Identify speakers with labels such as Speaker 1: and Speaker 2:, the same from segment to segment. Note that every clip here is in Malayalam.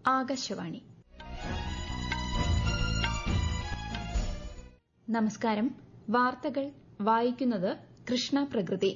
Speaker 1: ആകാശവാണി നമസ്കാരം വാർത്തകൾ വായിക്കുന്നത് കൃഷ്ണ പ്രകൃതി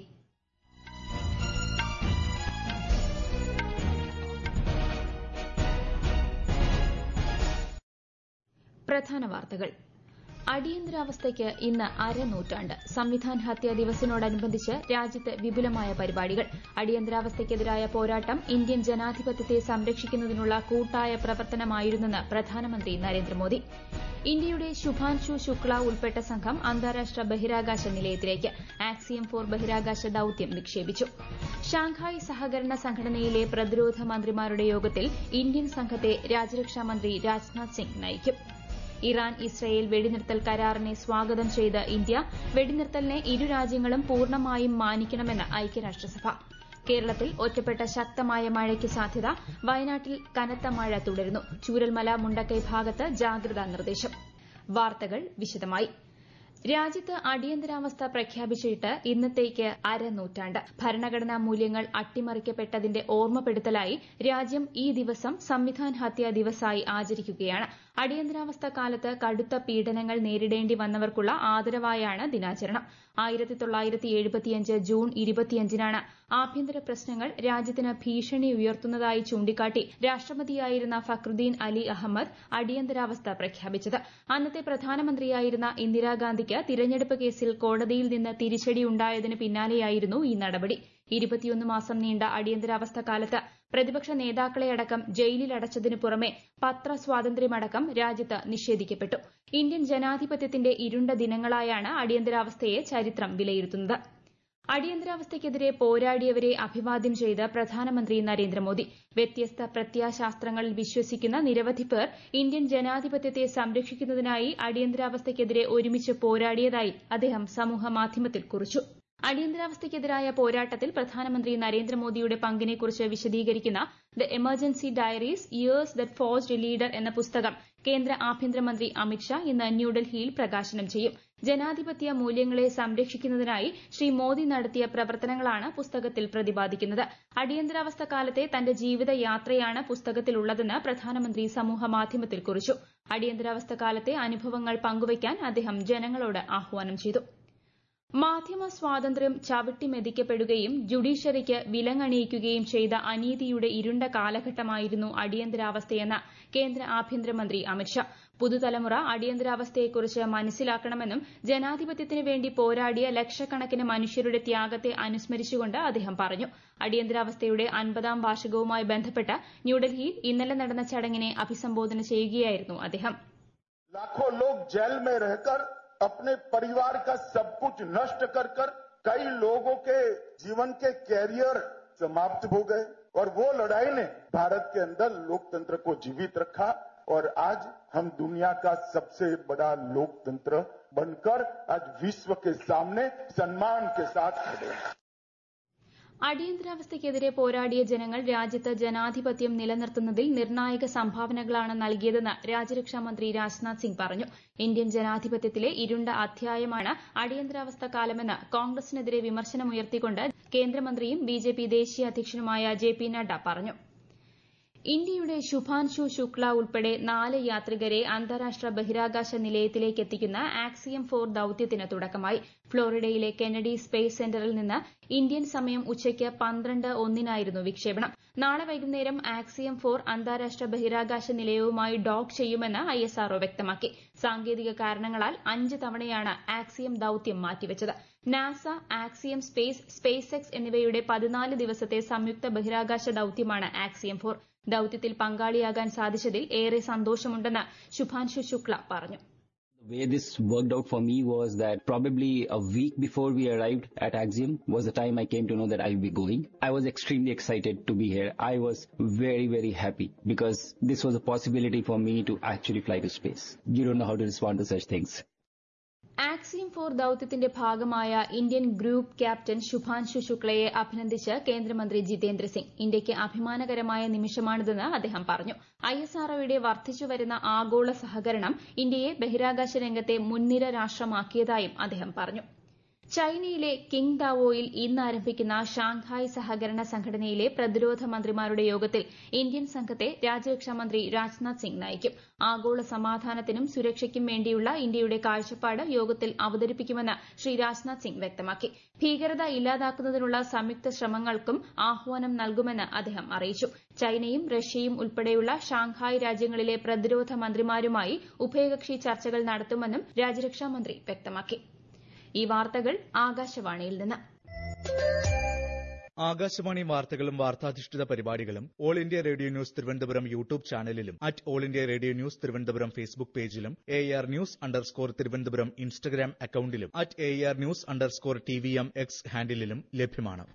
Speaker 1: പ്രധാന വാർത്തകൾ അടിയന്തരാവസ്ഥയ്ക്ക് ഇന്ന് അരനൂറ്റാണ്ട് സംവിധാൻ ഹത്യാ ദിവസിനോടനുബന്ധിച്ച് രാജ്യത്ത് വിപുലമായ പരിപാടികൾ അടിയന്തരാവസ്ഥയ്ക്കെതിരായ പോരാട്ടം ഇന്ത്യൻ ജനാധിപത്യത്തെ സംരക്ഷിക്കുന്നതിനുള്ള കൂട്ടായ പ്രവർത്തനമായിരുന്നെന്ന് പ്രധാനമന്ത്രി നരേന്ദ്രമോദി ഇന്ത്യയുടെ ശുഭാൻഷു ശുക്ല ഉൾപ്പെട്ട സംഘം അന്താരാഷ്ട്ര ബഹിരാകാശ നിലയത്തിലേക്ക് ആക്സിയം ഫോർ ബഹിരാകാശ ദൌത്യം നിക്ഷേപിച്ചു ഷാങ്ഹായ് സഹകരണ സംഘടനയിലെ പ്രതിരോധ മന്ത്രിമാരുടെ യോഗത്തിൽ ഇന്ത്യൻ സംഘത്തെ രാജ്യരക്ഷാമന്ത്രി രാജ്നാഥ് സിംഗ് നയിക്കും ഇറാൻ ഇസ്രയേൽ വെടിനിർത്തൽ കരാറിനെ സ്വാഗതം ചെയ്ത് ഇന്ത്യ വെടിനിർത്തലിനെ ഇരു രാജ്യങ്ങളും പൂർണ്ണമായും മാനിക്കണമെന്ന് ഐക്യരാഷ്ട്രസഭ കേരളത്തിൽ ഒറ്റപ്പെട്ട ശക്തമായ മഴയ്ക്ക് സാധ്യത വയനാട്ടിൽ കനത്ത മഴ തുടരുന്നു ചൂരൽമല മുണ്ടക്കൈ ഭാഗത്ത് ജാഗ്രതാ നിർദ്ദേശം വാർത്തകൾ വിശദമായി രാജ്യത്ത് അടിയന്തരാവസ്ഥ പ്രഖ്യാപിച്ചിട്ട് ഇന്നത്തേക്ക് അരനൂറ്റാണ്ട് ഭരണഘടനാ മൂല്യങ്ങൾ അട്ടിമറിക്കപ്പെട്ടതിന്റെ ഓർമ്മപ്പെടുത്തലായി രാജ്യം ഈ ദിവസം സംവിധാൻ ഹത്യാ ദിവസായി ആചരിക്കുകയാണ് അടിയന്തരാവസ്ഥ കാലത്ത് കടുത്ത പീഡനങ്ങൾ നേരിടേണ്ടി വന്നവർക്കുള്ള ആദരവായാണ് ദിനാചരണം ആയിരത്തി തൊള്ളായിരത്തി എഴുപത്തിയഞ്ച് ജൂൺ ഇരുപത്തിയഞ്ചിനാണ് ആഭ്യന്തര പ്രശ്നങ്ങൾ രാജ്യത്തിന് ഭീഷണി ഉയർത്തുന്നതായി ചൂണ്ടിക്കാട്ടി രാഷ്ട്രപതിയായിരുന്ന ഫക്രുദ്ദീൻ അലി അഹമ്മദ് അടിയന്തരാവസ്ഥ പ്രഖ്യാപിച്ചത് അന്നത്തെ പ്രധാനമന്ത്രിയായിരുന്ന ഇന്ദിരാഗാന്ധിക്ക് തിരഞ്ഞെടുപ്പ് കേസിൽ കോടതിയിൽ നിന്ന് തിരിച്ചടിയുണ്ടായതിന് പിന്നാലെയായിരുന്നു ഈ നടപടി ഇരുപത്തിയൊന്ന് മാസം നീണ്ട അടിയന്തരാവസ്ഥ കാലത്ത് പ്രതിപക്ഷ നേതാക്കളെയടക്കം ജയിലിലടച്ചതിനു പുറമെ പത്രസ്വാതന്ത്ര്യമടക്കം രാജ്യത്ത് നിഷേധിക്കപ്പെട്ടു ഇന്ത്യൻ ജനാധിപത്യത്തിന്റെ ഇരുണ്ട ദിനങ്ങളായാണ് അടിയന്തരാവസ്ഥയെ ചരിത്രം വിലയിരുത്തുന്നത് അടിയന്തരാവസ്ഥയ്ക്കെതിരെ പോരാടിയവരെ അഭിവാദ്യം ചെയ്ത് പ്രധാനമന്ത്രി നരേന്ദ്രമോദി വ്യത്യസ്ത പ്രത്യാശാസ്ത്രങ്ങളിൽ വിശ്വസിക്കുന്ന നിരവധി പേർ ഇന്ത്യൻ ജനാധിപത്യത്തെ സംരക്ഷിക്കുന്നതിനായി അടിയന്തരാവസ്ഥയ്ക്കെതിരെ ഒരുമിച്ച് പോരാടിയതായി അദ്ദേഹം സമൂഹമാധ്യമത്തിൽ കുറിച്ചു അടിയന്തരാവസ്ഥയ്ക്കെതിരായ പോരാട്ടത്തിൽ പ്രധാനമന്ത്രി നരേന്ദ്രമോദിയുടെ പങ്കിനെക്കുറിച്ച് വിശദീകരിക്കുന്ന the emergency diaries years that forced a leader എന്ന പുസ്തകം കേന്ദ്ര ആഭ്യന്തരമന്ത്രി അമിത്ഷാ ഇന്ന് ന്യൂഡൽഹിയിൽ പ്രകാശനം ചെയ്യും ജനാധിപത്യ മൂല്യങ്ങളെ സംരക്ഷിക്കുന്നതിനായി ശ്രീ മോദി നടത്തിയ പ്രവർത്തനങ്ങളാണ് പുസ്തകത്തിൽ പ്രതിപാദിക്കുന്നത് അടിയന്തരാവസ്ഥ കാലത്തെ തന്റെ ജീവിതയാത്രയാണ് പുസ്തകത്തിലുള്ളതെന്ന് പ്രധാനമന്ത്രി സമൂഹമാധ്യമത്തിൽ കുറിച്ചു അടിയന്തരാവസ്ഥ കാലത്തെ അനുഭവങ്ങൾ പങ്കുവയ്ക്കാൻ അദ്ദേഹം ജനങ്ങളോട് ആഹ്വാനം ചെയ്തു മാധ്യമ സ്വാതന്ത്ര്യം ചവിട്ടിമെതിക്കപ്പെടുകയും ജുഡീഷ്യറിക്ക് വിലങ്ങണിയിക്കുകയും ചെയ്ത അനീതിയുടെ ഇരുണ്ട കാലഘട്ടമായിരുന്നു അടിയന്തരാവസ്ഥയെന്ന് കേന്ദ്ര ആഭ്യന്തരമന്ത്രി അമിത്ഷാ പുതുതലമുറ അടിയന്തരാവസ്ഥയെക്കുറിച്ച് മനസ്സിലാക്കണമെന്നും ജനാധിപത്യത്തിന് വേണ്ടി പോരാടിയ ലക്ഷക്കണക്കിന് മനുഷ്യരുടെ ത്യാഗത്തെ അനുസ്മരിച്ചുകൊണ്ട് അദ്ദേഹം പറഞ്ഞു അടിയന്തരാവസ്ഥയുടെ അൻപതാം വാർഷികവുമായി ബന്ധപ്പെട്ട് ന്യൂഡൽഹിയിൽ ഇന്നലെ നടന്ന ചടങ്ങിനെ അഭിസംബോധന ചെയ്യുകയായിരുന്നു അദ്ദേഹം
Speaker 2: लाखों लोग जेल में रहकर अपने परिवार का सब कुछ नष्ट कर कर कई लोगों के जीवन के कैरियर समाप्त हो गए और वो लड़ाई ने भारत के अंदर लोकतंत्र को जीवित रखा और आज हम दुनिया का सबसे बड़ा लोकतंत्र बनकर आज विश्व के सामने सम्मान के साथ खड़े हैं
Speaker 1: അടിയന്തരാവസ്ഥയ്ക്കെതിരെ പോരാടിയ ജനങ്ങൾ രാജ്യത്ത് ജനാധിപത്യം നിലനിർത്തുന്നതിൽ നിർണായക സംഭാവനകളാണ് നൽകിയതെന്ന് രാജ്യരക്ഷാമന്ത്രി രാജ്നാഥ് സിംഗ് പറഞ്ഞു ഇന്ത്യൻ ജനാധിപത്യത്തിലെ ഇരുണ്ട അധ്യായമാണ് അടിയന്തരാവസ്ഥ കാലമെന്ന് കോൺഗ്രസിനെതിരെ വിമർശനമുയർത്തിക്കൊണ്ട് കേന്ദ്രമന്ത്രിയും ബിജെപി ദേശീയ അധ്യക്ഷനുമായ ജെ പി നഡ്ഡ പറഞ്ഞു ഇന്ത്യയുടെ ശുഭാൻഷു ശുക്ല ഉൾപ്പെടെ നാല് യാത്രികരെ അന്താരാഷ്ട്ര ബഹിരാകാശ നിലയത്തിലേക്ക് എത്തിക്കുന്ന ആക്സിയം ഫോർ ദൌത്യത്തിന് തുടക്കമായി ഫ്ളോറിഡയിലെ കെനഡി സ്പേസ് സെന്ററിൽ നിന്ന് ഇന്ത്യൻ സമയം ഉച്ചയ്ക്ക് പന്ത്രണ്ട് ഒന്നിനായിരുന്നു വിക്ഷേപണം നാളെ വൈകുന്നേരം ആക്സിയം ഫോർ അന്താരാഷ്ട്ര ബഹിരാകാശ നിലയവുമായി ഡോക്ക് ചെയ്യുമെന്ന് ഐഎസ്ആർഒ വ്യക്തമാക്കി സാങ്കേതിക കാരണങ്ങളാൽ അഞ്ച് തവണയാണ് ആക്സിയം ദൌത്യം മാറ്റിവച്ചത് NASA Axiom Space SpaceX എന്നിവയുടെ പതിനാല് ദിവസത്തെ സംയുക്ത ബഹിരാകാശ ദൌത്യമാണ് ആക്സിയം ഫോർ ദൌത്യത്തിൽ പങ്കാളിയാകാൻ സാധിച്ചതിൽ ഏറെ സന്തോഷമുണ്ടെന്ന് ശുഭാൻഷു ശുക്ല പറഞ്ഞു
Speaker 3: The way this worked out for me was that probably a week before we arrived at Axiom was the time I came to know that I'll be going. I was extremely excited to be here. I was very, very happy because this was a possibility for me to actually fly to space. You don't know how to respond to such things.
Speaker 1: Axiom four ദൌത്യത്തിന്റെ ഭാഗമായ ഇന്ത്യൻ ഗ്രൂപ്പ് ക്യാപ്റ്റൻ ശുഭാൻഷു ശുക്ലയെ അഭിനന്ദിച്ച് കേന്ദ്രമന്ത്രി ജിതേന്ദ്ര സിംഗ് ഇന്ത്യയ്ക്ക് അഭിമാനകരമായ നിമിഷമാണിതെന്ന് അദ്ദേഹം പറഞ്ഞു ഐഎസ്ആർഒയുടെ വർദ്ധിച്ചുവരുന്ന ആഗോള സഹകരണം ഇന്ത്യയെ ബഹിരാകാശ രംഗത്തെ മുൻനിര രാഷ്ട്രമാക്കിയതായും അദ്ദേഹം പറഞ്ഞു ചൈനയിലെ കിങ് ദാവോയിൽ ഇന്ന് ആരംഭിക്കുന്ന ഷാങ്ഹായ് സഹകരണ സംഘടനയിലെ പ്രതിരോധ മന്ത്രിമാരുടെ യോഗത്തിൽ ഇന്ത്യൻ സംഘത്തെ രാജ്യരക്ഷാമന്ത്രി രാജ്നാഥ് സിംഗ് നയിക്കും ആഗോള സമാധാനത്തിനും സുരക്ഷയ്ക്കും വേണ്ടിയുള്ള ഇന്ത്യയുടെ കാഴ്ചപ്പാട് യോഗത്തിൽ അവതരിപ്പിക്കുമെന്ന് ശ്രീ രാജ്നാഥ് സിംഗ് വ്യക്തമാക്കി ഭീകരത ഇല്ലാതാക്കുന്നതിനുള്ള സംയുക്ത ശ്രമങ്ങൾക്കും ആഹ്വാനം നൽകുമെന്ന് അദ്ദേഹം അറിയിച്ചു ചൈനയും റഷ്യയും ഉൾപ്പെടെയുള്ള ഷാങ്ഹായ് രാജ്യങ്ങളിലെ പ്രതിരോധ മന്ത്രിമാരുമായി ഉഭയകക്ഷി ചർച്ചകൾ നടത്തുമെന്നും രാജ്യരക്ഷാമന്ത്രി വ്യക്തമാക്കി ഈ വാർത്തകൾ ആകാശവാണിയിൽ നിന്ന്
Speaker 4: ആകാശവാണി വാർത്തകളും വാർത്താധിഷ്ഠിത പരിപാടികളും all India radio news Thiruvananthapuram YouTube ചാനലിലും at all India radio news Thiruvananthapuram Facebook പേജിലും A R news underscore Thiruvananthapuram Instagram അക്കൌണ്ടിലും at A R news underscore T V M X ഹാൻഡിലും ലഭ്യമാണ്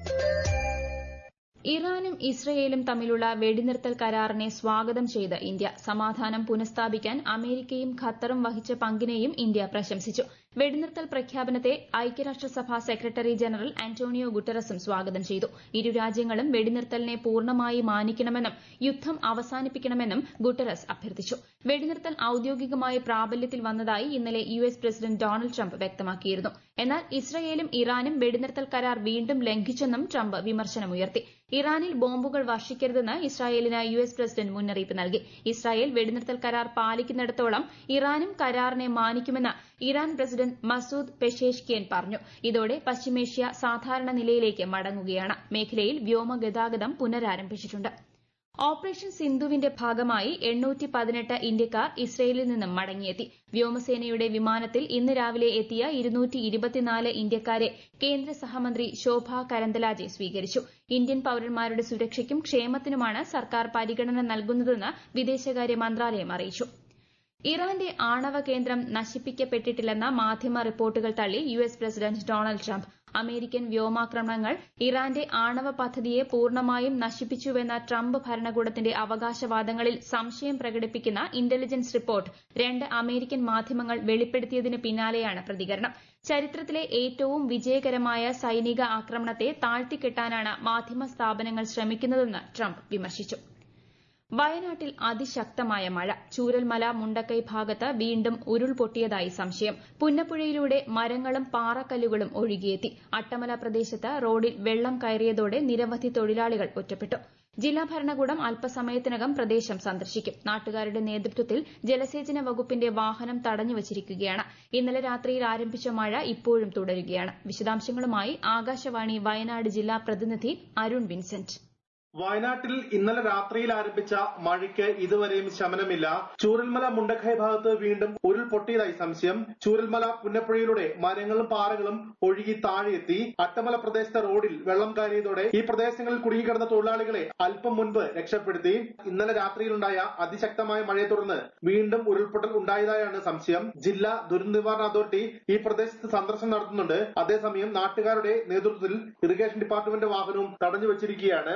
Speaker 1: ഇറാനും ഇസ്രയേലും തമ്മിലുള്ള വെടിനിർത്തൽ കരാറിനെ സ്വാഗതം ചെയ്ത് ഇന്ത്യ സമാധാനം പുനഃസ്ഥാപിക്കാൻ അമേരിക്കയും ഖത്തറും വഹിച്ച പങ്കിനെയും ഇന്ത്യ പ്രശംസിച്ചു വെടിനിർത്തൽ പ്രഖ്യാപനത്തെ ഐക്യരാഷ്ട്രസഭ സെക്രട്ടറി ജനറൽ ആന്റോണിയോ ഗുട്ടറസും സ്വാഗതം ചെയ്തു ഇരു രാജ്യങ്ങളും വെടിനിർത്തലിനെ പൂർണ്ണമായി മാനിക്കണമെന്നും യുദ്ധം അവസാനിപ്പിക്കണമെന്നും ഗുട്ടറസ് അഭ്യർത്ഥിച്ചു വെടിനിർത്തൽ ഔദ്യോഗികമായി പ്രാബല്യത്തിൽ വന്നതായി ഇന്നലെ U S president Donald Trump വ്യക്തമാക്കിയിരുന്നു എന്നാൽ ഇസ്രയേലും ഇറാനും വെടിനിർത്തൽ കരാർ വീണ്ടും ലംഘിച്ചെന്നും ട്രംപ് വിമർശനമുയർത്തി ഇറാനിൽ ബോംബുകൾ വർഷിക്കരുതെന്ന് ഇസ്രായേലിന് യു എസ് പ്രസിഡന്റ് മുന്നറിയിപ്പ് നൽകി ഇസ്രായേൽ വെടിനിർത്തൽ കരാർ പാലിക്കുന്നിടത്തോളം ഇറാനും കരാറിനെ മാനിക്കുമെന്ന് ഇറാൻ പ്രസിഡന്റ് മസൂദ് പെഷേഷ്കിയൻ പറഞ്ഞു ഇതോടെ പശ്ചിമേഷ്യ സാധാരണ നിലയിലേക്ക് മടങ്ങുകയാണ് മേഖലയിൽ വ്യോമഗതാഗതം പുനരാരംഭിച്ചിട്ടുണ്ട് ഓപ്പറേഷൻ സിന്ധുവിന്റെ ഭാഗമായി എണ്ണൂറ്റി പതിനെട്ട് ഇന്ത്യക്കാർ ഇസ്രയേലിൽ നിന്നും മടങ്ങിയെത്തി വ്യോമസേനയുടെ വിമാനത്തിൽ ഇന്ന് രാവിലെ എത്തിയ ഇരുന്നൂറ്റി ഇരുപത്തിനാല് ഇന്ത്യക്കാരെ കേന്ദ്ര സഹമന്ത്രി ശോഭ കരന്തലാജെ സ്വീകരിച്ചു ഇന്ത്യൻ പൌരന്മാരുടെ സുരക്ഷയ്ക്കും ക്ഷേമത്തിനുമാണ് സർക്കാർ പരിഗണന നൽകുന്നതെന്ന് വിദേശകാര്യ മന്ത്രാലയം അറിയിച്ചു ഇറാന്റെ ആണവ കേന്ദ്രം നശിപ്പിക്കപ്പെട്ടിട്ടില്ലെന്ന മാധ്യമ റിപ്പോർട്ടുകൾ തള്ളി U S president Donald Trump American വ്യോമാക്രമണങ്ങൾ ഇറാന്റെ ആണവ പദ്ധതിയെ പൂർണ്ണമായും നശിപ്പിച്ചുവെന്ന ട്രംപ് ഭരണകൂടത്തിന്റെ അവകാശവാദങ്ങളിൽ സംശയം പ്രകടിപ്പിക്കുന്ന ഇന്റലിജൻസ് റിപ്പോർട്ട് രണ്ട് അമേരിക്കൻ മാധ്യമങ്ങൾ വെളിപ്പെടുത്തിയതിന് പിന്നാലെയാണ് പ്രതികരണം ചരിത്രത്തിലെ ഏറ്റവും വിജയകരമായ സൈനിക ആക്രമണത്തെ താഴ്ത്തിക്കെട്ടാനാണ് മാധ്യമ സ്ഥാപനങ്ങൾ ശ്രമിക്കുന്നതെന്ന് ട്രംപ് വിമർശിച്ചു വയനാട്ടിൽ അതിശക്തമായ മഴ ചൂരൽമല മുണ്ടക്കൈ ഭാഗത്ത് വീണ്ടും ഉരുൾപൊട്ടിയതായി സംശയം പുന്നപ്പുഴയിലൂടെ മരങ്ങളും പാറക്കല്ലുകളും ഒഴുകിയെത്തി അട്ടമല പ്രദേശത്ത് റോഡിൽ വെള്ളം കയറിയതോടെ നിരവധി തൊഴിലാളികൾ ഒറ്റപ്പെട്ടു ജില്ലാ ഭരണകൂടം അല്പസമയത്തിനകം പ്രദേശം സന്ദർശിക്കും നാട്ടുകാരുടെ നേതൃത്വത്തിൽ ജലസേചന വകുപ്പിന്റെ വാഹനം തടഞ്ഞുവച്ചിരിക്കുകയാണ് ഇന്നലെ രാത്രിയിൽ ആരംഭിച്ച മഴ ഇപ്പോഴും തുടരുകയാണ് വിശദാംശങ്ങളുമായി ആകാശവാണി വയനാട് ജില്ലാ പ്രതിനിധി അരുൺ വിൻസെന്റ്
Speaker 5: വയനാട്ടിൽ ഇന്നലെ രാത്രിയിൽ ആരംഭിച്ച മഴയ്ക്ക് ഇതുവരെയും ശമനമില്ല ചൂരൽമല മുണ്ടക്കൈ ഭാഗത്ത് വീണ്ടും ഉരുൾപൊട്ടിയതായി സംശയം ചൂരൽമല പുന്നപ്പുഴയിലൂടെ മരങ്ങളും പാറകളും ഒഴുകി താഴെയെത്തി അട്ടമല പ്രദേശത്തെ റോഡിൽ വെള്ളം കയറിയതോടെ ഈ പ്രദേശങ്ങളിൽ കുടുങ്ങിക്കിടന്ന തൊഴിലാളികളെ അല്പം മുൻപ് രക്ഷപ്പെടുത്തി ഇന്നലെ രാത്രിയിലുണ്ടായ അതിശക്തമായ മഴയെ തുടർന്ന് വീണ്ടും ഉരുൾപൊട്ടൽ ഉണ്ടായതായാണ് സംശയം ജില്ലാ ദുരന്ത നിവാരണ അതോറിറ്റി ഈ പ്രദേശത്ത് സന്ദർശനം നടത്തുന്നുണ്ട് അതേസമയം നാട്ടുകാരുടെ നേതൃത്വത്തിൽ ഇറിഗേഷൻ ഡിപ്പാർട്ട്മെന്റ് വാഹനവും തടഞ്ഞു വച്ചിരിക്കുകയാണ്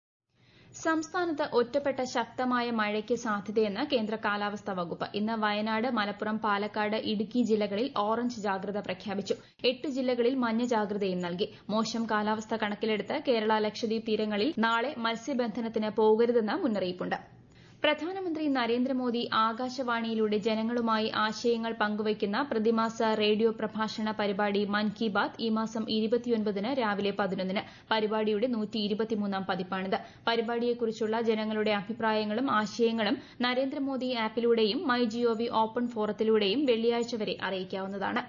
Speaker 1: സംസ്ഥാനത്ത് ഒറ്റപ്പെട്ട ശക്തമായ മഴയ്ക്ക് സാധ്യതയെന്ന് കേന്ദ്ര കാലാവസ്ഥാ വകുപ്പ് ഇന്ന് വയനാട് മലപ്പുറം പാലക്കാട് ഇടുക്കി ജില്ലകളിൽ ഓറഞ്ച് ജാഗ്രത പ്രഖ്യാപിച്ചു എട്ട് ജില്ലകളിൽ മഞ്ഞ ജാഗ്രതയും നൽകി മോശം കാലാവസ്ഥ കണക്കിലെടുത്ത് കേരള ലക്ഷദ്വീപ് തീരങ്ങളിൽ നാളെ മത്സ്യബന്ധനത്തിന് പോകരുതെന്ന് മുന്നറിയിപ്പുണ്ട് പ്രധാനമന്ത്രി നരേന്ദ്രമോദി ആകാശവാണിയിലൂടെ ജനങ്ങളുമായി ആശയങ്ങൾ പങ്കുവയ്ക്കുന്ന പ്രതിമാസ റേഡിയോ പ്രഭാഷണ പരിപാടി മൻ കി ബാത് ഈ മാസം ഇരുപത്തിയൊൻപതിന് രാവിലെ പതിനൊന്നിന് പരിപാടിയുടെ നൂറ്റി ഇരുപത്തിമൂന്നാം പതിപ്പാണിത് പരിപാടിയെക്കുറിച്ചുള്ള ജനങ്ങളുടെ അഭിപ്രായങ്ങളും ആശയങ്ങളും നരേന്ദ്രമോദി ആപ്പിലൂടെയും മൈ ജിഒവി ഓപ്പൺ ഫോറത്തിലൂടെയും വെള്ളിയാഴ്ച വരെ അറിയിക്കാവുന്നതാണ്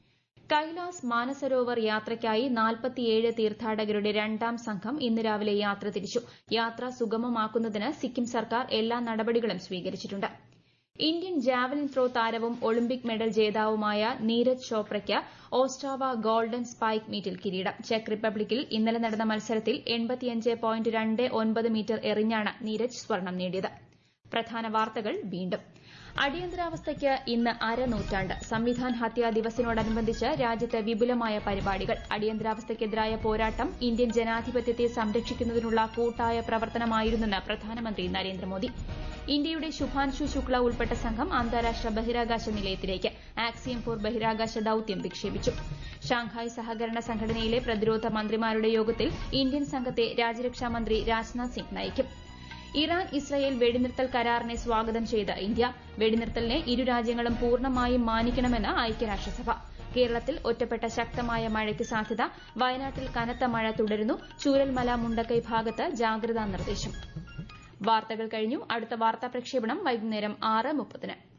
Speaker 1: കൈലാസ് മാനസരോവർ യാത്രയ്ക്കായി നാൽപ്പത്തിയേഴ് തീർത്ഥാടകരുടെ രണ്ടാം സംഘം ഇന്ന് രാവിലെ യാത്ര തിരിച്ചു യാത്ര സുഗമമാക്കുന്നതിന് സിക്കിം സർക്കാർ എല്ലാ നടപടികളും സ്വീകരിച്ചിട്ടുണ്ട് ഇന്ത്യൻ ജാവലിൻ ത്രോ താരവും ഒളിമ്പിക് മെഡൽ ജേതാവുമായ നീരജ് ചോപ്രയ്ക്ക് ഓസ്ട്രാവ ഗോൾഡൻ സ്പൈക്ക് മീറ്റിൽ കിരീടം ചെക്ക് റിപ്പബ്ലിക്കിൽ ഇന്നലെ നടന്ന മത്സരത്തിൽ എൺപത്തിയഞ്ച് പോയിന്റ് രണ്ട് ഒൻപത് മീറ്റർ എറിഞ്ഞാണ് നീരജ് സ്വർണം നേടിയത് പ്രധാന വാർത്തകൾ വീണ്ടും അടിയന്തരാവസ്ഥയ്ക്ക് ഇന്ന് അരനൂറ്റാണ്ട് സംവിധാൻ ഹത്യാ ദിവസിനോടനുബന്ധിച്ച് രാജ്യത്ത് വിപുലമായ പരിപാടികൾ അടിയന്തരാവസ്ഥയ്ക്കെതിരായ പോരാട്ടം ഇന്ത്യൻ ജനാധിപത്യത്തെ സംരക്ഷിക്കുന്നതിനുള്ള കൂട്ടായ പ്രവർത്തനമായിരുന്നെന്ന് പ്രധാനമന്ത്രി നരേന്ദ്രമോദി ഇന്ത്യയുടെ ശുഭാൻഷു ശുക്ല ഉൾപ്പെട്ട സംഘം അന്താരാഷ്ട്ര ബഹിരാകാശ നിലയത്തിലേക്ക് ആക്സിയം ഫോർ ബഹിരാകാശ ദൌത്യം വിക്ഷേപിച്ചു ഷാങ്ഹായ് സഹകരണ സംഘടനയിലെ പ്രതിരോധ മന്ത്രിമാരുടെ യോഗത്തിൽ ഇന്ത്യൻ സംഘത്തെ രാജ്യരക്ഷാമന്ത്രി രാജ്നാഥ് സിംഗ് നയിക്കും ഇറാൻ ഇസ്രയേൽ വെടിനിർത്തൽ കരാറിനെ സ്വാഗതം ചെയ്ത് ഇന്ത്യ വെടിനിർത്തലിനെ ഇരു രാജ്യങ്ങളും പൂർണ്ണമായും മാനിക്കണമെന്ന് ഐക്യരാഷ്ട്രസഭ കേരളത്തിൽ ഒറ്റപ്പെട്ട ശക്തമായ മഴയ്ക്ക് സാധ്യത വയനാട്ടിൽ കനത്ത മഴ തുടരുന്നു ചൂരൽമല മുണ്ടക്കൈ ഭാഗത്ത് ജാഗ്രതാ നിർദ്ദേശം വാർത്തകൾ കഴിഞ്ഞു അടുത്ത വാർത്താ പ്രക്ഷേപണം വൈകുന്നേരം ആറ് മുപ്പതിന്